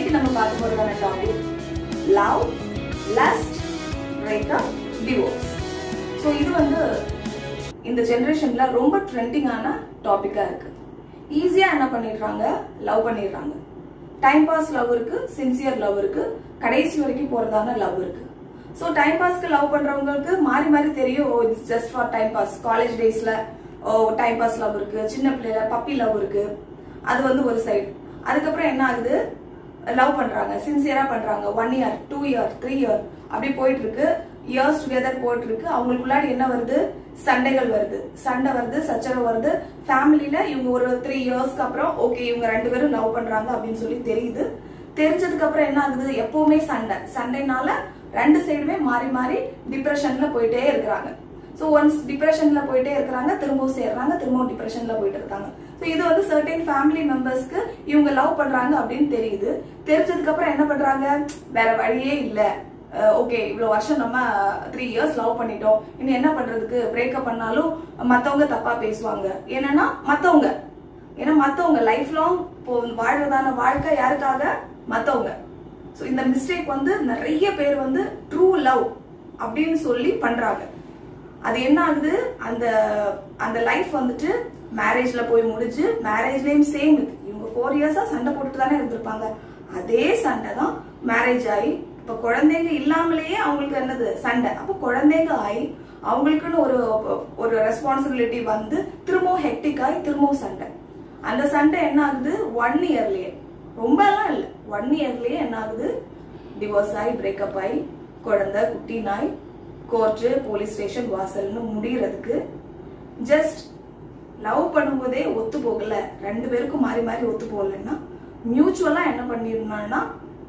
இன்னைக்கு நம்ம பார்க்க போறதான topic love lust breakup divorce so இது வந்து இந்த ஜெனரேஷன்ல ரொம்ப ட்ரெண்டிங்கான டாபிக்கா இருக்கு ஈஸியா என்ன பண்ணிடுறாங்க லவ் பண்ணிடுறாங்க டைம் பாஸ் லவ் இருக்கு சின்சியர் லவ் இருக்கு கடைசி வரைக்கும் போறதான லவ் இருக்கு ஸோ டைம் பாஸ்க்கு லவ் பண்றவங்களுக்கு மாறி மாறி தெரியும் oh it's just for time pass college டேஸ்ல ஓ டைம் பாஸ் லவ் இருக்கு சின்ன பிள்ளைல பப்பி லவ் இருக்கு அது வந்து ஒரு சைடு அதுக்கப்புறம் என்ன ஆகுது லவ் பண்றாங்க சின்சியரா பண்றாங்க one year two year three year அப்படி போயிட்டு இருக்கு இயர்ஸ் டுகெதர் போயிட்டு இருக்கு அவங்களுக்குள்ளாடி என்ன வருது சண்டைகள் வருது சண்டை வருது சச்சரவு வருது ஃபேமிலியில இவங்க ஒரு த்ரீ இயர்ஸ்க்கு அப்புறம் ஓகே இவங்க ரெண்டு பேரும் லவ் பண்றாங்க அப்படின்னு சொல்லி தெரியுது தெரிஞ்சதுக்கு அப்புறம் என்ன ஆகுது எப்பவுமே சண்டை சண்டைனால ரெண்டு சைடுமே மாறி மாறி டிப்ரெஷன்ல போயிட்டே இருக்கிறாங்க ஸோ ஒன்ஸ் டிப்ரெஷன்ல போயிட்டே இருக்கிறாங்க திரும்பவும் சேர்றாங்க திரும்பவும் டிப்ரெஷன்ல போயிட்டு இருக்காங்க ஸோ இது வந்து சர்டைன் ஃபேமிலி மெம்பர்ஸ்க்கு இவங்க லவ் பண்றாங்க அப்படின்னு தெரியுது தெரிஞ்சதுக்கு அப்புறம் என்ன பண்றாங்க வேற வழியே இல்ல ஓகே இவ்வளவு வருஷம் நம்ம த்ரீ இயர்ஸ் லவ் பண்ணிட்டோம் இனி என்ன பண்றதுக்கு பிரேக்கப் பண்ணாலும் மத்தவங்க தப்பா பேசுவாங்க என்னன்னா மத்தவங்க ஏன்னா மத்தவங்க லைஃப் லாங் வாழ்றதான வாழ்க்கை யாருக்காக மத்தவங்க ஸோ இந்த மிஸ்டேக் வந்து நிறைய பேர் வந்து ட்ரூ லவ் அப்படின்னு சொல்லி பண்றாங்க அது என்ன ஆகுது அந்த அந்த லைஃப் வந்துட்டு மேரேஜ்ல போய் முடிஞ்சு மேரேஜ்லயும் சேம் இது இவங்க ஃபோர் இயர்ஸா சண்டை போட்டுட்டு தானே இருந்திருப்பாங்க அதே சண்டை தான் மேரேஜ் ஆகி இப்ப குழந்தைங்க இல்லாமலேயே அவங்களுக்கு என்னது சண்டை அப்ப குழந்தைங்க ஆகி அவங்களுக்குன்னு ஒரு ஒரு ரெஸ்பான்சிபிலிட்டி வந்து திரும்பவும் ஹெக்டிக் ஆகி திரும்பவும் சண்டை அந்த சண்டை என்ன ஆகுது ஒன் இயர்லயே ரொம்ப எல்லாம் இல்ல ஒன் இயர்லயே என்ன ஆகுது டிவோர்ஸ் ஆகி பிரேக்கப் ஆகி குழந்தை குட்டி நாய் கோர்ட்டு போலீஸ் ஸ்டேஷன் வாசல்னு முடியறதுக்கு ஜஸ்ட் லவ் பண்ணும்போதே ஒத்து போகல ரெண்டு பேருக்கும் மாறி மாறி ஒத்து போகலன்னா மியூச்சுவலா என்ன பண்ணிருந்தோம்னா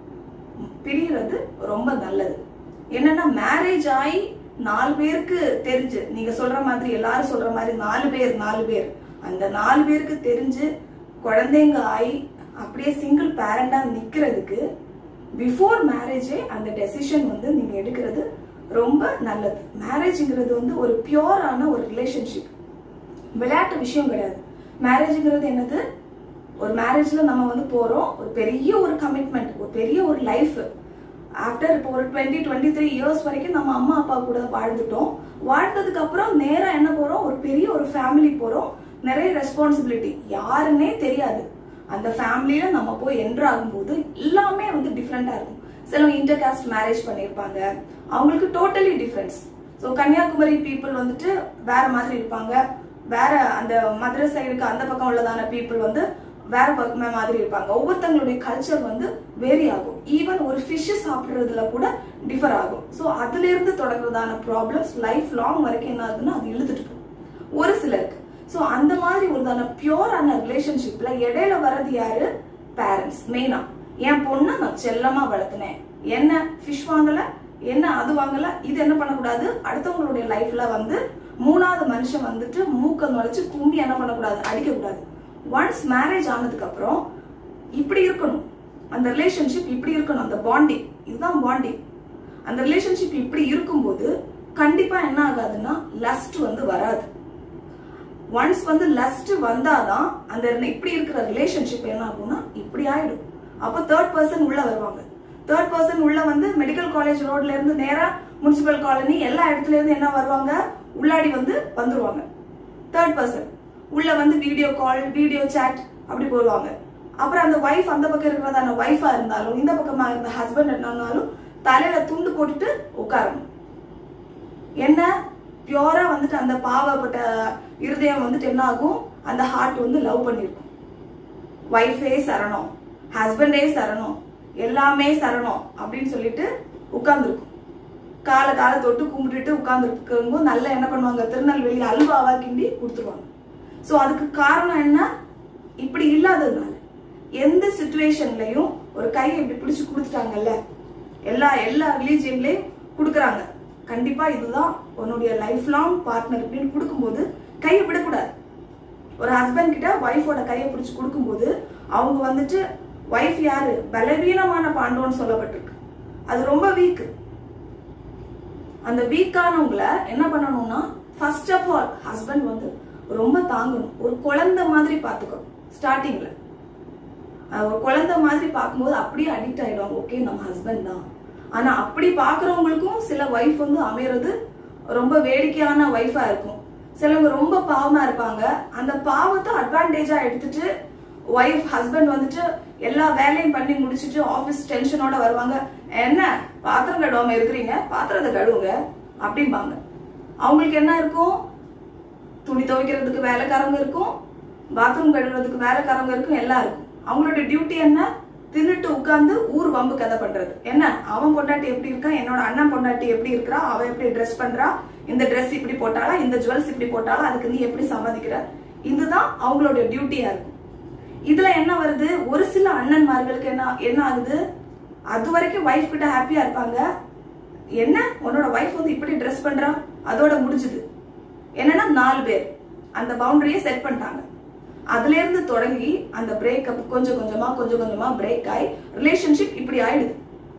பிரியறது ரொம்ப நல்லது என்னன்னா மேரேஜ் ஆகி நாலு பேருக்கு தெரிஞ்சு நீங்க சொல்ற மாதிரி எல்லாரும் சொல்ற மாதிரி நாலு பேர் நாலு பேர் அந்த நாலு பேருக்கு தெரிஞ்சு குழந்தைங்க ஆகி அப்படியே சிங்கிள் பேரண்டா நிக்கிறதுக்கு பிஃபோர் மேரேஜே அந்த டெசிஷன் வந்து நீங்க எடுக்கிறது ரொம்ப நல்லது மேரேஜ்ங்கிறது வந்து ஒரு பியோரான ஒரு ரிலேஷன்ஷிப் விளையாட்டு விஷயம் கிடையாது மேரேஜ்ங்கிறது என்னது ஒரு மேரேஜ்ல நம்ம வந்து போறோம் ஒரு பெரிய ஒரு கமிட்மெண்ட் ஒரு பெரிய ஒரு லைஃப் ஆஃப்டர் இப்போ ஒரு டுவெண்ட்டி டுவெண்ட்டி த்ரீ இயர்ஸ் வரைக்கும் நம்ம அம்மா அப்பா கூட வாழ்ந்துட்டோம் வாழ்ந்ததுக்கு அப்புறம் நேரா என்ன போறோம் ஒரு பெரிய ஒரு ஃபேமிலி போறோம் நிறைய ரெஸ்பான்சிபிலிட்டி யாருன்னே தெரியாது அந்த ஃபேமிலியில நம்ம போய் என்ட்ரு ஆகும்போது எல்லாமே வந்து டிஃப்ரெண்டா இருக்கும் சிலவங்க இன்டர் காஸ்ட் மேரேஜ் பண்ணியிருப்பாங்க அவங்களுக்கு totally difference so Kanyakumari people வந்துட்டு வேற மாதிரி இருப்பாங்க வேற அந்த மதுரை சைடுக்கு அந்த பக்கம் உள்ளதான பீப்புள் வந்து வேற பக்கமே மாதிரி இருப்பாங்க ஒவ்வொருத்தங்களுடைய கல்ச்சர் வந்து வேரி ஆகும் ஈவன் ஒரு ஃபிஷ் சாப்பிடுறதுல கூட டிஃபர் ஆகும் ஸோ அதுல இருந்து தொடங்குறதான ப்ராப்ளம்ஸ் லைஃப் லாங் வரைக்கும் என்ன ஆகுதுன்னா அது இழுத்துட்டு போகும் ஒரு சிலருக்கு ஸோ அந்த மாதிரி ஒருதான பியோரான ரிலேஷன்ஷிப்ல இடையில வர்றது யாரு பேரண்ட்ஸ் மெயினா என் பொண்ணை நான் செல்லமா வளர்த்தினேன் என்ன ஃபிஷ் வாங்கல என்ன அது வாங்கல இது என்ன பண்ணக்கூடாது அடுத்தவங்களுடைய லைஃப்ல வந்து மூணாவது மனுஷன் வந்துட்டு மூக்க நுழைச்சு கும்பி என்ன பண்ணக்கூடாது அடிக்க கூடாது ஒன்ஸ் மேரேஜ் ஆனதுக்கு அப்புறம் இப்படி இருக்கணும் அந்த ரிலேஷன்ஷிப் இப்படி இருக்கணும் அந்த பாண்டிங் இதுதான் பாண்டிங் அந்த ரிலேஷன்ஷிப் இப்படி இருக்கும்போது கண்டிப்பா என்ன ஆகாதுன்னா லஸ்ட் வந்து வராது ஒன்ஸ் வந்து லஸ்ட் வந்தாதான் அந்த இப்படி இருக்கிற ரிலேஷன்ஷிப் என்ன ஆகும்னா இப்படி ஆயிடும் அப்போ தேர்ட் பர்சன் உள்ள வருவாங்க தேர்ட் பர்சன் உள்ள வந்து மெடிக்கல் காலேஜ் ரோட்ல இருந்து நேரா முனிசிபல் காலனி எல்லா இடத்துல இருந்து என்ன வருவாங்க உள்ளாடி வந்து வந்துருவாங்க தேர்ட் பர்சன் உள்ள வந்து வீடியோ கால் வீடியோ சாட் அப்படி போடுவாங்க அப்புறம் அந்த ஒய்ஃப் அந்த பக்கம் இருக்கிறதான ஒய்ஃபா இருந்தாலும் இந்த பக்கமா இருந்த ஹஸ்பண்ட் இருந்தாலும் தலையில துண்டு போட்டுட்டு உட்காரணும் என்ன பியூரா வந்துட்டு அந்த பாவப்பட்ட இருதயம் வந்துட்டு என்ன ஆகும் அந்த ஹார்ட் வந்து லவ் பண்ணிருக்கும் ஒய்ஃபே சரணம் ஹஸ்பண்டே சரணம் எல்லாமே சரணம் அப்படின்னு சொல்லிட்டு உட்கார்ந்துருக்கும் காலை காலை தொட்டு கும்பிட்டுட்டு உட்கார்ந்துருக்கும் நல்லா என்ன பண்ணுவாங்க திருநெல்வேலி அல்வாவா கிண்டி கொடுத்துருவாங்க ஸோ அதுக்கு காரணம் என்ன இப்படி இல்லாததுனால எந்த சுச்சுவேஷன்லயும் ஒரு கையை இப்படி பிடிச்சு கொடுத்துட்டாங்கல்ல எல்லா எல்லா ரிலீஜியன்லயும் கொடுக்குறாங்க கண்டிப்பா இதுதான் உன்னுடைய லைஃப் லாங் பார்ட்னர் அப்படின்னு கொடுக்கும்போது கையை விடக்கூடாது ஒரு ஹஸ்பண்ட் கிட்ட ஒய்ஃபோட கையை பிடிச்சு கொடுக்கும்போது அவங்க வந்துட்டு ஒய்ஃப் யாரு பலவீனமான பாண்டோன்னு சொல்லப்பட்டிருக்கு அது ரொம்ப வீக் அந்த வீக்கானவங்கள என்ன பண்ணணும்னா ஃபர்ஸ்ட் ஆஃப் ஆல் ஹஸ்பண்ட் வந்து ரொம்ப தாங்கணும் ஒரு குழந்தை மாதிரி பார்த்துக்கணும் ஸ்டார்டிங்ல அஹ் ஒரு குழந்தை மாதிரி பார்க்கும்போது அப்படியே அடிக்ட் ஆயிடுவாங்க ஓகே நம்ம ஹஸ்பண்ட் தான் ஆனா அப்படி பாக்குறவங்களுக்கும் சில ஒய்ஃப் வந்து அமையறது ரொம்ப வேடிக்கையான ஒய்ஃபா இருக்கும் சிலவங்க ரொம்ப பாவமா இருப்பாங்க அந்த பாவத்தை அட்வான்டேஜா எடுத்துட்டு ஒய்ஃப் ஹஸ்பண்ட் வந்துட்டு எல்லா வேலையும் பண்ணி முடிச்சிட்டு ஆபீஸ் டென்ஷனோட வருவாங்க என்ன பாத்திரம் கழுவாம இருக்கிறீங்க பாத்திரத்தை கழுவுங்க அப்படிம்பாங்க அவங்களுக்கு என்ன இருக்கும் துணி துவைக்கிறதுக்கு வேலைக்காரங்க இருக்கும் பாத்ரூம் கழுவுறதுக்கு வேலைக்காரங்க இருக்கும் எல்லாம் இருக்கும் அவங்களோட டியூட்டி என்ன தின்னுட்டு உட்கார்ந்து ஊர் வம்பு கதை பண்றது என்ன அவன் பொண்டாட்டி எப்படி இருக்கான் என்னோட அண்ணன் பொண்டாட்டி எப்படி இருக்கிறா அவ எப்படி ட்ரெஸ் பண்றா இந்த Dress இப்படி போட்டாளா இந்த ஜுவல்ஸ் இப்படி போட்டாளா அதுக்கு நீ எப்படி சம்மதிக்கிற இதுதான் அவங்களோட டியூட்டியா இருக்கும் இதுல என்ன வருது ஒரு சில அண்ணன்மார்களுக்கு என்ன என்ன ஆகுது அது வரைக்கும் வைஃப் கிட்ட ஹாப்பியா இருப்பாங்க என்ன உன்னோட வைஃப் வந்து இப்படி ட்ரெஸ் பண்றா அதோட முடிஞ்சுது என்னன்னா நாலு பேர் அந்த பவுண்டரியை செட் பண்ணிட்டாங்க அதுல இருந்து தொடங்கி அந்த பிரேக்கப் கொஞ்சம் கொஞ்சமா கொஞ்சம் கொஞ்சமா பிரேக் ஆகி ரிலேஷன்ஷிப் இப்படி ஆயிடுது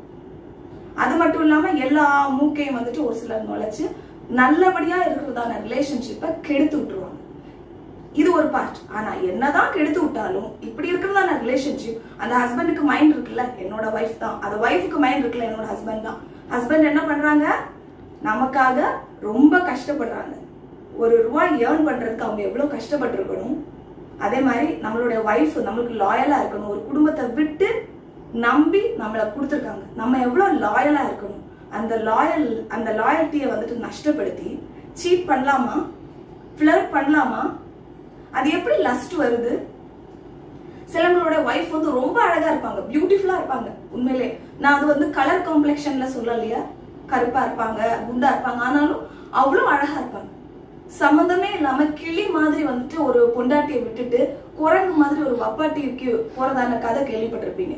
அது மட்டும் இல்லாம எல்லா மூக்கையும் வந்துட்டு ஒரு சிலர் நுழைச்சு நல்லபடியா இருக்கிறதான ரிலேஷன்ஷிப்பை கெடுத்து விட்டுருவாங்க இது ஒரு பார்ட் ஆனா என்னதான் கெடுத்து விட்டாலும் இப்படி இருக்கிறதான ரிலேஷன்ஷிப் அந்த ஹஸ்பண்டுக்கு மைண்ட் இருக்குல்ல என்னோட வைஃப் தான் அந்த ஒய்ஃபுக்கு மைண்ட் இருக்குல்ல என்னோட ஹஸ்பண்ட் தான் ஹஸ்பண்ட் என்ன பண்றாங்க நமக்காக ரொம்ப கஷ்டப்படுறாங்க ஒரு ரூபாய் ஏர்ன் பண்றதுக்கு அவங்க எவ்வளவு கஷ்டப்பட்டிருக்கணும் அதே மாதிரி நம்மளுடைய ஒய்ஃப் நம்மளுக்கு லாயலா இருக்கணும் ஒரு குடும்பத்தை விட்டு நம்பி நம்மளை கொடுத்துருக்காங்க நம்ம எவ்வளவு லாயலா இருக்கணும் அந்த லாயல் அந்த லாயல்ட்டியை வந்துட்டு நஷ்டப்படுத்தி சீட் பண்ணலாமா ஃபிளர்ட் பண்ணலாமா அது எப்படி லஸ்ட் வருது சிலவங்களோட ஒய்ஃப் வந்து ரொம்ப அழகா இருப்பாங்க பியூட்டிஃபுல்லா இருப்பாங்க உண்மையிலே நான் அது வந்து கலர் காம்ப்ளெக்ஷன்ல சொல்லலையா கருப்பா இருப்பாங்க குண்டா இருப்பாங்க ஆனாலும் அவ்வளவு அழகா இருப்பாங்க சம்மந்தமே இல்லாம கிளி மாதிரி வந்துட்டு ஒரு பொண்டாட்டியை விட்டுட்டு குரங்கு மாதிரி ஒரு வப்பாட்டிக்கு போறதான கதை கேள்விப்பட்டிருப்பீங்க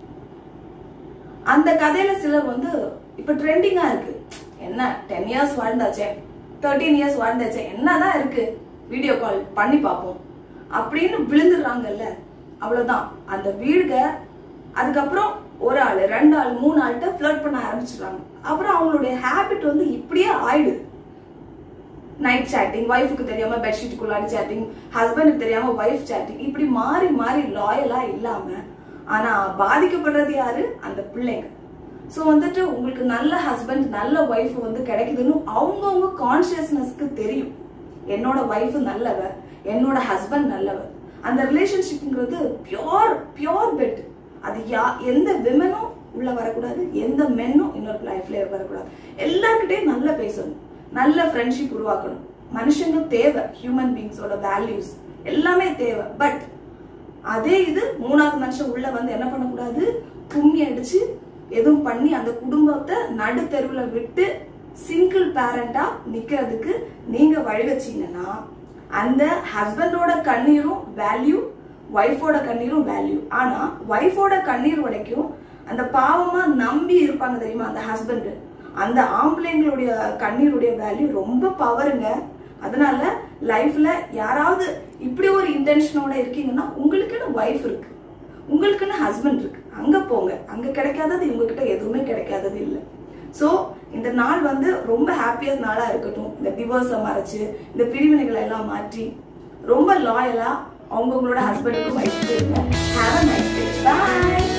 அந்த கதையில சிலர் வந்து இப்ப ட்ரெண்டிங்கா இருக்கு என்ன டென் இயர்ஸ் வாழ்ந்தாச்சே தேர்ட்டீன் இயர்ஸ் வாழ்ந்தாச்சே என்னதான் இருக்கு வீடியோ கால் பண்ணி பார்ப்போம் அப்படின்னு விழுந்துடுறாங்கல்ல அவ்வளவுதான் அந்த வீழ்க அதுக்கப்புறம் ஒரு ஆள் ரெண்டு ஆள் மூணு ஆள்கிட்ட ஃபிளர்ட் பண்ண ஆரம்பிச்சிடுறாங்க அப்புறம் அவங்களுடைய ஹேபிட் வந்து இப்படியே ஆயிடுது நைட் சேட்டிங் ஒய்ஃபுக்கு தெரியாம பெட்ஷீட்டுக்குள்ளாடி சேட்டிங் ஹஸ்பண்டுக்கு தெரியாம ஒய்ஃப் சேட்டிங் இப்படி மாறி மாறி லாயலா இல்லாம ஆனா பாதிக்கப்படுறது யாரு அந்த பிள்ளைங்க சோ வந்துட்டு உங்களுக்கு நல்ல ஹஸ்பண்ட் நல்ல ஒய்ஃப் வந்து கிடைக்குதுன்னு அவங்கவுங்க கான்சியஸ்னஸ்க்கு தெரியும் என்னோட ஒய்ஃப் நல்லவ என்னோட ஹஸ்பண்ட் நல்லவ அந்த ரிலேஷன்ஷிப்ங்கிறது பியோர் பியோர் பெட் அது யா எந்த விமனும் உள்ள வரக்கூடாது எந்த மென்னும் இன்னொரு லைஃப்ல வரக்கூடாது எல்லார்கிட்டயும் நல்லா பேசணும் நல்ல ஃப்ரெண்ட்ஷிப் உருவாக்கணும் மனுஷங்க தேவை ஹியூமன் பீங்ஸோட வேல்யூஸ் எல்லாமே தேவை பட் அதே இது மூணாவது மனுஷன் உள்ள வந்து என்ன பண்ணக்கூடாது கும்மி அடிச்சு எதுவும் பண்ணி அந்த குடும்பத்தை நடு தெருவுல விட்டு சிங்கிள் பேரண்டா நிக்கிறதுக்கு நீங்க வழி வச்சீங்கன்னா அந்த ஹஸ்பண்டோட கண்ணீரும் வேல்யூ ஒய்ஃபோட கண்ணீரும் வேல்யூ ஆனா ஒய்ஃபோட கண்ணீர் வரைக்கும் அந்த பாவமா நம்பி இருப்பாங்க தெரியுமா அந்த ஹஸ்பண்ட் அந்த ஆம்பளைங்களுடைய கண்ணீருடைய வேல்யூ ரொம்ப பவருங்க அதனால லைஃப்ல யாராவது இப்படி ஒரு இன்டென்ஷனோட இருக்கீங்கன்னா உங்களுக்குன்னு ஒய்ஃப் இருக்கு உங்களுக்குன்னு ஹஸ்பண்ட் இருக்கு அங்க போங்க அங்க கிடைக்காதது உங்ககிட்ட எதுவுமே கிடைக்காதது இல்லை சோ இந்த நாள் வந்து ரொம்ப ஹாப்பியஸ்ட் நாளா இருக்கட்டும் இந்த டிவோர்ஸை மறைச்சு இந்த பிரிவினைகளை எல்லாம் மாற்றி ரொம்ப லாயலா அவங்கவுங்களோட ஹஸ்பண்டுக்கு ஒய்ஃப்க்கு இருங்க have a nice day bye